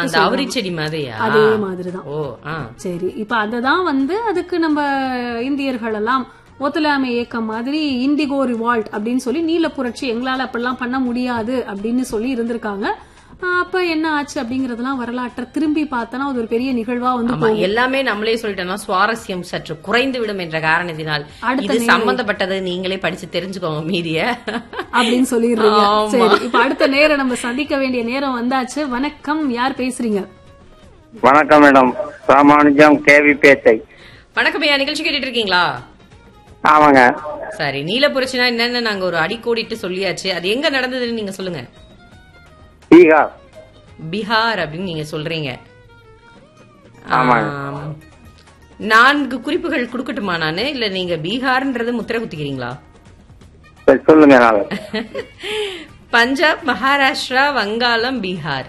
அந்த அவரி செடி மாதிரியா அதே மாதிரிதான் ஓ ஆ சரி இப்ப அததான் வந்து அதுக்கு நம்ம இந்தியர்கள் எல்லாம் ஒத்துழையாமை இயக்கம் மாதிரி இண்டிகோ ரிவால்ட் அப்படின்னு சொல்லி நீல புரட்சி எங்களால அப்படிலாம் பண்ண முடியாது அப்படின்னு சொல்லி இருந்திருக்காங்க ஆஹ் அப்ப என்ன ஆச்சு அப்படிங்கறதெல்லாம் வரலாற்றை திரும்பி பார்த்தனா அது ஒரு பெரிய நிகழ்வா வந்து ஆமா எல்லாமே நம்மளே சொல்லிட்டோம்னா சுவாரஸ்யம் சற்று குறைந்து விடும் என்ற காரணத்தினால் அடுத்த இது சம்பந்தப்பட்டது நீங்களே படிச்சு தெரிஞ்சுக்கோங்க மீதிய அப்படின்னு சொல்லிடுறீங்க ஆமா. சரி இப்ப அடுத்த நேரம் நம்ம சந்திக்க வேண்டிய நேரம் வந்தாச்சு வணக்கம் யார் பேசுறீங்க வணக்கம் மேடம் ராமானுஜம் கேவி பேட்டை வணக்கம் ஐயா நிகழ்ச்சி கேட்டுட்டு இருக்கீங்களா ஆமாங்க சரி நீலப்புரட்சினா என்னன்னு நாங்க ஒரு அடிக்கோடிட்டு சொல்லியாச்சு அது எங்க நடந்ததுன்னு நீங்க சொல்லுங்க பீகார் பீகார் அப்படின்னு நீங்க சொல்றீங்க ஆமாங்க. ஆம். நான்கு குறிப்புகள் கொடுக்கட்டுமா நானு இல்ல நீங்க பீகார்ன்றது முத்திரை குத்திக்கிறீங்களா சரி, சொல்லுங்க நாளை பஞ்சாப் மகாராஷ்டிரா வங்காளம் பீகார்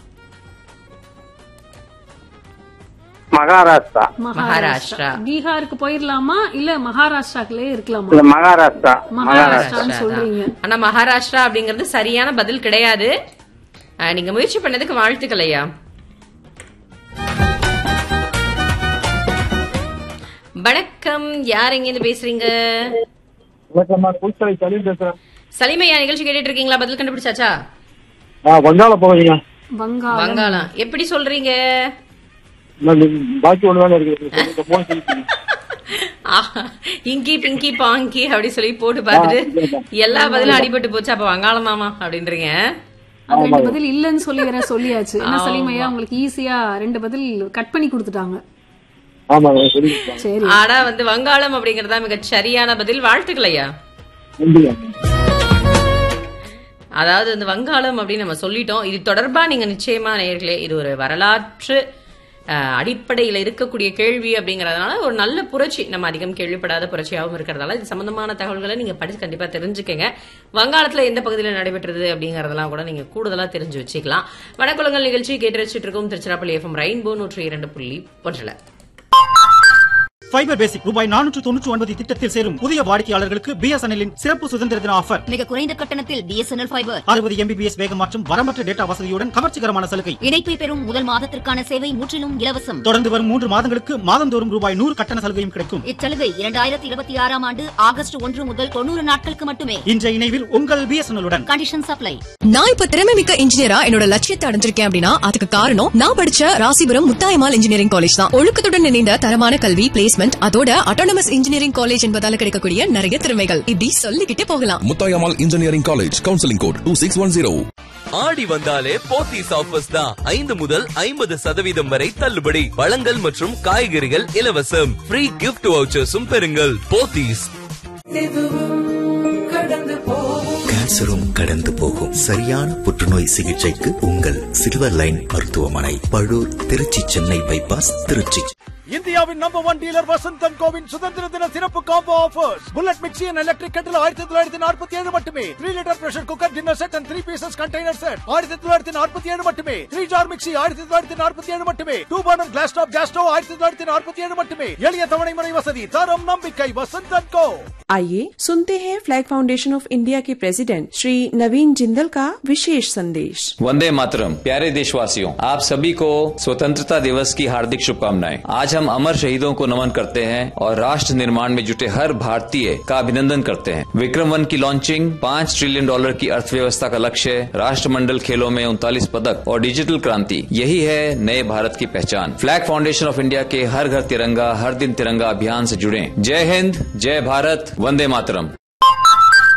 மகாராஷ்டிரா மகாராஷ்டிரா. பீகாருக்கு போயிடலாமா இல்ல மகாராஷ்டிராக்குள்ளே இருக்கலாமா இல்ல மகாராஷ்டிரா மகாராஷ்டிரான்னு சொல்றீங்க ஆனா மகாராஷ்டிரா அப்படிங்கறது சரியான பதில் கிடையாது அஹ், நீங்க முயற்சி பண்ணதுக்கு வாழ்த்துக்கள் ஐயா வணக்கம் யார் எங்க இருந்து பேசுறீங்க வணக்கம்மா குளித்தலை சலீம் பேசுறேன் சலிமையா நிகழ்ச்சி கேட்டுட்டு இருக்கீங்களா பதில் கண்டுபிடிச்சாச்சா ஆ வங்காள போவீங்க வங்காளம் வங்காளம் எப்படி சொல்றீங்க பாக்கி ஒண்ணுதானே இருக்கு இந்த மூணு சொல்லிட்டீங்க. ஆஹா, இங்கி பிங்கி பாங்கி அப்படி சொல்லி போட்டு பார்த்துட்டு எல்லா பதிலும் அடிபட்டு போச்சு அப்ப வங்காளம் மாமா அப்படின்றீங்க அது ரெண்டு பதில் இல்லன்னு சொல்லி வேற சொல்லியாச்சு என்ன சலீமையா உங்களுக்கு ஈஸியா ரெண்டு பதில் கட் பண்ணி கொடுத்துட்டாங்க ஆமாங்க சொல்லிட்டேன் சரி ஆனா வந்து வங்காளம் அப்படிங்கறதா மிக சரியான பதில் வாழ்த்துக்கள் ஐயா நன்றிங்க அதாவது இந்த வங்காளம் அப்படின்னு நம்ம சொல்லிட்டோம் இது தொடர்பா நீங்க நிச்சயமா நேயர்களே இது ஒரு வரலாற்று அஹ், அடிப்படையில இருக்கக்கூடிய கேள்வி அப்படிங்கறதுனால ஒரு நல்ல புரட்சி நம்ம அதிகம் கேள்விப்படாத புரட்சியாகவும் இருக்கிறதால இது சம்பந்தமான தகவல்களை நீங்க படிச்சு கண்டிப்பா தெரிஞ்சுக்கங்க வங்காளத்துல எந்த பகுதியில் நடைபெற்றது அப்படிங்கறதெல்லாம் கூட நீங்க கூடுதலா தெரிஞ்சு வச்சுக்கலாம் வணக்கங்கள் நிகழ்ச்சி கேட்டு வச்சுட்டு இருக்கோம் திருச்சிராப்பள்ளி எஃப்எம் ரெயின்போ நூற்றி இரண்டு புள்ளி ஒன்றுல ஃபைபர் பேசிக் ரூபாய் நானூற்று தொண்ணூற்று ஒன்பது திட்டத்தில் சேரும் புதிய வாடிக்கையாளர்களுக்கு பிஎஸ்என்எல்லின் சிறப்பு சுதந்திர தின ஆஃபர் மிக குறைந்த கட்டணத்தில் பிஎஸ்என்எல் ஃபைபர் அறுபது எம்பிபிஎஸ் வேகம் மற்றும் வரம்பற்ற டேட்டா வசதியுடன் கவர்ச்சிகரமான சலுகை இணைப்பை பெறும் முதல் மாதத்திற்கான சேவை முற்றிலும் இலவசம் தொடர்ந்து வரும் மூன்று மாதங்களுக்கு மாதந்தோறும் ரூபாய் நூறு கட்டண சலுகையும் கிடைக்கும் இச்சலுகை இரண்டாயிரத்தி இருபத்தி ஆறாம் ஆண்டு ஆகஸ்ட் ஒன்று முதல் தொண்ணூறு நாட்களுக்கு மட்டுமே இன்றைய இணைவில் உங்கள் பிஎஸ்என்எல்லுடன் கண்டிஷன் சப்ளை நான் இப்ப திறமை மிக்க இன்ஜினியரா என்னோட லட்சியத்தை அடைஞ்சிருக்கேன் அப்படின்னா அதுக்கு காரணம் நான் படிச்ச ராசிபுரம் முத்தாயமால் இன்ஜினியரிங் காலேஜ் தான் ஒழுக்கத்துடன் இணைந்த தரமான கல்வி பிளேஸ்மெண்ட் அதோட அட்டானமஸ் இன்ஜினியரிங் காலேஜ் என்பதால கிடைக்கக்கூடிய நிறைய திறமைகள் இப்படி சொல்லிக்கிட்டே போகலாம் Muthayammal engineering college counselling code two six one zero ஆடி வந்தாலே போத்தீஸ் ஆஃபர்ஸ் தான் ஐந்து முதல் ஐம்பது சதவீதம் வரை தள்ளுபடி பழங்கள் மற்றும் காய்கறிகள் இலவசம் ஃப்ரீ கிஃப்ட் வவுச்சர்ஸும் பெறுங்கள் போத்தீஸ் கேன்சரும் கடந்து போகும் சரியான புற்றுநோய் சிகிச்சைக்கு உங்கள் சில்வர் லைன் மருத்துவமனை பழூர் திருச்சி சென்னை பைபாஸ் திருச்சி இந்தியாவின் நம்பர் ஒன் டீலர் வசந்தன் கோவின் சுதந்திர தின சிறப்பு combo offers bullet mixie and electric கட்டில் ஆயிரத்தி தொள்ளாயிரத்தி நாற்பத்தி ஏழு மட்டுமே three litre pressure cooker dinner set and three pieces container set ஆயிரத்தி தொள்ளாயிரத்தி நாற்பத்தி ஏழு மட்டுமே த்ரீ ஜார் மிக்சி ஆயிரத்தி தொள்ளாயிரத்தி நாற்பத்தி ஏழு மட்டுமே two burner glass top gas stove ஆயிரத்தி தொள்ளாயிரத்தி நாற்பத்தி ஏழு மட்டுமே எளிய தவணை முறை வசதி தரம் நம்பிக்கை வசந்தன் கோ आइए सुनते हैं फ्लैग फाउंडेशन ऑफ इंडिया के प्रेसिडेंट श्री नवीन जिंदल का विशेष संदेश वंदे मातरम प्यारे देशवासियों आप सभी को स्वतंत्रता दिवस की हार्दिक शुभकामनाएं आज हम अमर शहीदों को नमन करते हैं और राष्ट्र निर्माण में जुटे हर भारतीय का अभिनंदन करते हैं विक्रम वन की लॉन्चिंग पाँच ट्रिलियन डॉलर की अर्थव्यवस्था का लक्ष्य राष्ट्रमंडल खेलों में उनतालीस पदक और डिजिटल क्रांति यही है नए भारत की पहचान फ्लैग फाउंडेशन ऑफ इंडिया के हर घर तिरंगा हर दिन तिरंगा अभियान से जुड़े जय हिंद जय भारत वंदे मातरम